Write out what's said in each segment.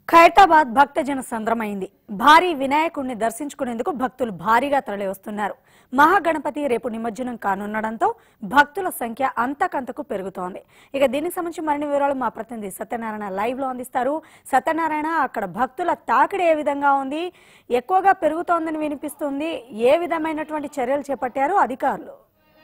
ఖైరతాబాద్ భక్తజన సంద్రమైంది భారీ వినాయకుడిని దర్శించుకునేందుకు భక్తులు భారీగా తరలి వస్తున్నారు మహాగణపతి రేపు నిమజ్జనం కానుండడంతో భక్తుల సంఖ్య అంతకంతకు పెరుగుతోంది ఇక దీనికి సంబంధించి మరిన్ని వివరాలు మా ప్రతినిధి సత్యనారాయణ లైవ్ లో అందిస్తారు సత్యనారాయణ అక్కడ భక్తుల తాకిడి ఏ విధంగా ఉంది ఎక్కువగా పెరుగుతోందని వినిపిస్తుంది ఏ విధమైనటువంటి చర్యలు చేపట్టారు అధికారులు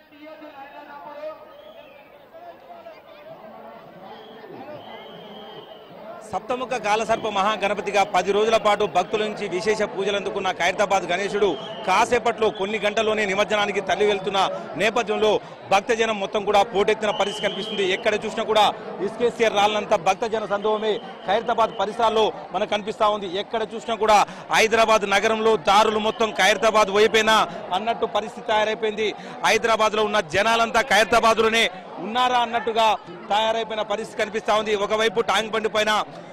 సప్తముఖ కాలసర్ప మహాగణపతిగా పది రోజుల పాటు భక్తుల నుంచి విశేష పూజలు అందుకున్న ఖైరతాబాద్ గణేశుడు కాసేపట్లో కొన్ని గంటల్లోనే నిమజ్జనానికి తల్లి వెళ్తున్న నేపథ్యంలో భక్తజనం మొత్తం కూడా పోటెత్తిన పరిస్థితి కనిపిస్తుంది ఎక్కడ చూసినా కూడా ఇస్కేసియర్ రాళ్ళంతా భక్తజన సందోహమే ఖైరతాబాద్ పరిసరాల్లో మనకు కనిపిస్తా ఉంది ఎక్కడ చూసినా కూడా హైదరాబాద్ నగరంలో దారులు మొత్తం ఖైరతాబాద్ వైపేనా అన్నట్టు పరిస్థితి తయారైపోయింది హైదరాబాద్ లో ఉన్న జనాలంతా ఖైరతాబాద్ లోనే ఉన్నారా అన్నట్టుగా తయారైపోయిన పరిస్థితి కనిపిస్తా ఉంది ఒకవైపు టాంక్ బండి పైన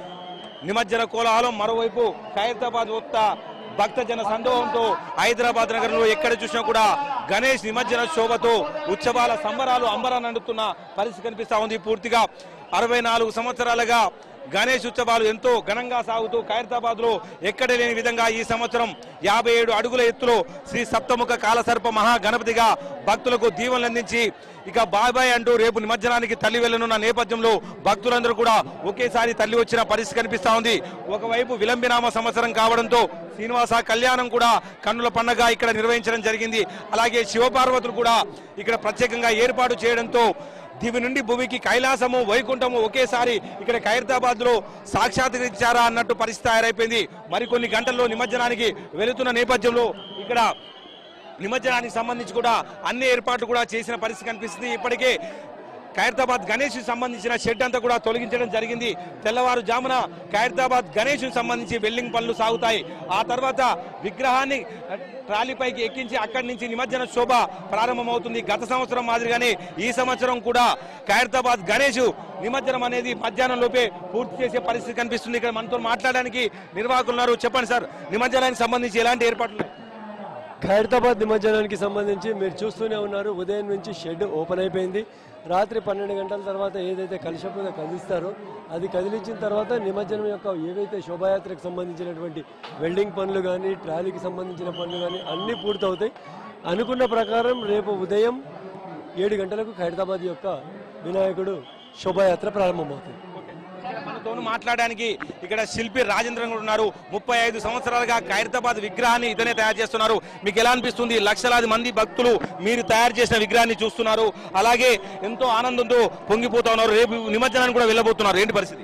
నిమజ్జన కోలాహలం మరోవైపు ఖైరతాబాద్ వద్ద భక్తజన సందోహంతో హైదరాబాద్ నగరంలో ఎక్కడ చూసినా కూడా గణేష్ నిమజ్జన శోభతో ఉత్సవాల సంబరాలు అంబరాన్ని అండుతున్న పరిస్థితి కనిపిస్తా ఉంది పూర్తిగా అరవై నాలుగు సంవత్సరాలుగా గణేష్ ఉత్సవాలు ఎంతో ఘనంగా సాగుతూ ఖైరతాబాద్ లో ఎక్కడ లేని విధంగా ఈ సంవత్సరం యాభై ఏడు అడుగుల ఎత్తులో శ్రీ సప్తముఖ కాలసర్ప మహా గణపతిగా భక్తులకు దీవెనలు అందించి ఇక బాబాయ్ అంటూ రేపు నిమజ్జనానికి తల్లి వెళ్ళనున్న నేపథ్యంలో భక్తులందరూ కూడా ఒకేసారి తల్లి వచ్చిన పరిస్థితి కనిపిస్తా ఉంది ఒకవైపు విలంబినామ సంవత్సరం కావడంతో శ్రీనివాస కళ్యాణం కూడా కన్నుల పండగ ఇక్కడ నిర్వహించడం జరిగింది అలాగే శివపార్వతులు కూడా ఇక్కడ ప్రత్యేకంగా ఏర్పాటు చేయడంతో దివి నుండి భూమికి కైలాసము వైకుంఠము ఒకేసారి ఇక్కడ ఖైరతాబాద్ లో సాక్షాత్కరించారా అన్నట్టు పరిస్థితి తయారైపోయింది మరికొన్ని గంటల్లో నిమజ్జనానికి వెళుతున్న నేపథ్యంలో ఇక్కడ నిమజ్జనానికి సంబంధించి కూడా అన్ని ఏర్పాట్లు కూడా చేసిన పరిస్థితి కనిపిస్తుంది ఇప్పటికే ఖైరతాబాద్ గణేష్ సంబంధించిన షెడ్ అంతా కూడా తొలగించడం జరిగింది తెల్లవారుజామున ఖైరతాబాద్ గణేష్ సంబంధించి వెల్డింగ్ పనులు సాగుతాయి ఆ తర్వాత విగ్రహాన్ని ట్రాలీపైకి ఎక్కించి అక్కడి నుంచి నిమజ్జన శోభ ప్రారంభమవుతుంది గత సంవత్సరం మాదిరిగానే ఈ సంవత్సరం కూడా ఖైరతాబాద్ గణేష్ నిమజ్జనం అనేది మధ్యాహ్నం లోపే పూర్తి చేసే పరిస్థితి కనిపిస్తుంది ఇక్కడ మనతో మాట్లాడడానికి నిర్వాహకులు ఉన్నారు చెప్పండి సార్ నిమజ్జనానికి సంబంధించి ఎలాంటి ఏర్పాట్లు ఉన్నాయి? ఖైరతాబాద్ నిమజ్జనానికి సంబంధించి మీరు చూస్తూనే ఉన్నారు ఉదయం నుంచి షెడ్ ఓపెన్ అయిపోయింది రాత్రి పన్నెండు గంటల తర్వాత ఏదైతే కలుష పూజ కదిలిస్తారో అది కదిలించిన తర్వాత నిమజ్జనం యొక్క ఏవైతే శోభాయాత్రకు సంబంధించినటువంటి వెల్డింగ్ పనులు కానీ ట్రాలీకి సంబంధించిన పనులు కానీ అన్నీ పూర్తవుతాయి అనుకున్న ప్రకారం రేపు ఉదయం ఏడు గంటలకు ఖైరతాబాద్ యొక్క వినాయకుడు శోభాయాత్ర ప్రారంభమవుతుంది ఇక్కడ మనతో మాట్లాడడానికి ఇక్కడ శిల్పి రాజేంద్రన్ కూడా ఉన్నారు ముప్పై ఐదు సంవత్సరాలుగా ఖైరతాబాద్ విగ్రహాన్ని ఇతనే తయారు చేస్తున్నారు మీకు ఎలా అనిపిస్తుంది లక్షలాది మంది భక్తులు మీరు తయారు చేసిన విగ్రహాన్ని చూస్తున్నారు అలాగే ఎంతో ఆనందంతో పొంగిపోతా ఉన్నారు రేపు నిమజ్జనానికి కూడా వెళ్ళబోతున్నారు ఏంటి పరిస్థితి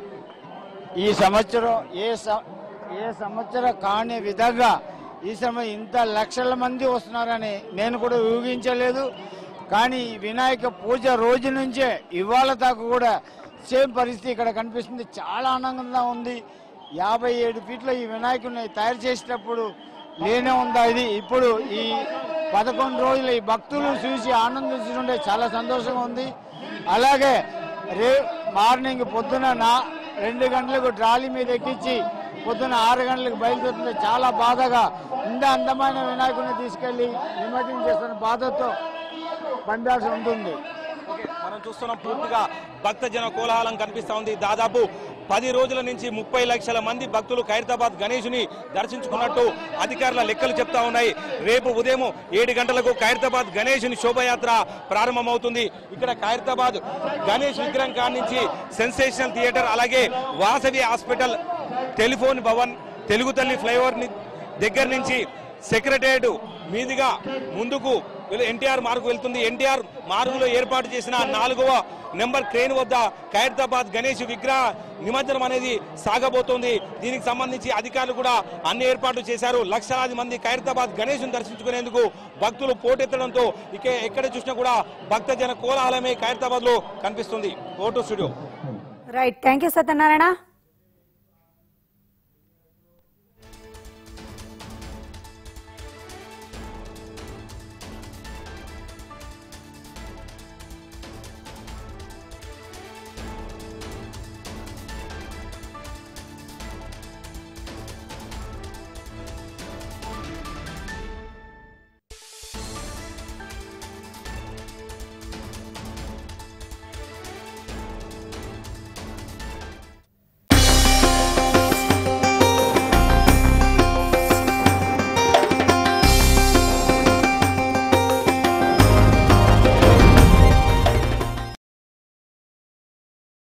ఈ సంవత్సరం ఏ స- ఏ సంవత్సరం కాని విధంగా ఈ సమయం ఇంత లక్షల మంది వస్తున్నారని నేను కూడా ఊహించలేదు కానీ ఈ వినాయక పూజ రోజు నుంచే ఇవాళ దాకా కూడా సేమ్ పరిస్థితి ఇక్కడ కనిపిస్తుంది చాలా ఆనందంగా ఉంది యాభై ఏడు ఫీట్ల ఈ వినాయకుడిని తయారు చేసేటప్పుడు లేనే ఉందా ఇది ఇప్పుడు ఈ పదకొండు రోజులు ఈ భక్తులు చూసి ఆనందిస్తుంటే చాలా సంతోషంగా ఉంది అలాగే రే మార్నింగ్ పొద్దున నా రెండు గంటలకు ట్రాలీ మీద ఎక్కించి పొద్దున ఆరు గంటలకు బయలుదేరుతుంది చాలా బాధగా ఇంత అందమైన వినాయకుడిని తీసుకెళ్లి నిమజ్జనం చేస్తున్న బాధతో పండాల్సి ఉంటుంది ఓకే, మనం చూస్తున్నాం పూర్తిగా భక్తజన కోలాహలం కనిపిస్తా ఉంది దాదాపు పది రోజుల నుంచి ముప్పై లక్షల మంది భక్తులు ఖైరతాబాద్ గణేషుని దర్శించుకున్నట్టు అధికారుల లెక్కలు చెప్తా ఉన్నాయి రేపు ఉదయం ఏడు గంటలకు ఖైరతాబాద్ గణేషుని శోభయాత్ర ప్రారంభమవుతుంది ఇక్కడ ఖైరతాబాద్ గణేష్ విగ్రహం కాడి నుంచి సెన్సేషనల్ థియేటర్ అలాగే Vasavi hospital telephone Bhavan Telugu Talli flyover ని- దగ్గర నుంచి సెక్రటేరియట్ మీదుగా ముందుకు ఎన్టీఆర్ మార్గు వెళ్తుంది ఎన్టీఆర్ మార్గులో ఏర్పాటు చేసిన నాలుగవ నెంబర్ క్రేన్ వద్ద ఖైరతాబాద్ గణేష్ విగ్రహ నిమజ్జనం అనేది సాగబోతోంది దీనికి సంబంధించి అధికారులు కూడా అన్ని ఏర్పాట్లు చేశారు లక్షలాది మంది ఖైరతాబాద్ గణేష్ దర్శించుకునేందుకు భక్తులు పోటెత్తడంతో ఇక ఎక్కడ చూసినా కూడా భక్తజన కోలాహలమే ఖైరతాబాద్ లో కనిపిస్తుంది photo studio right thank you Satyanarayana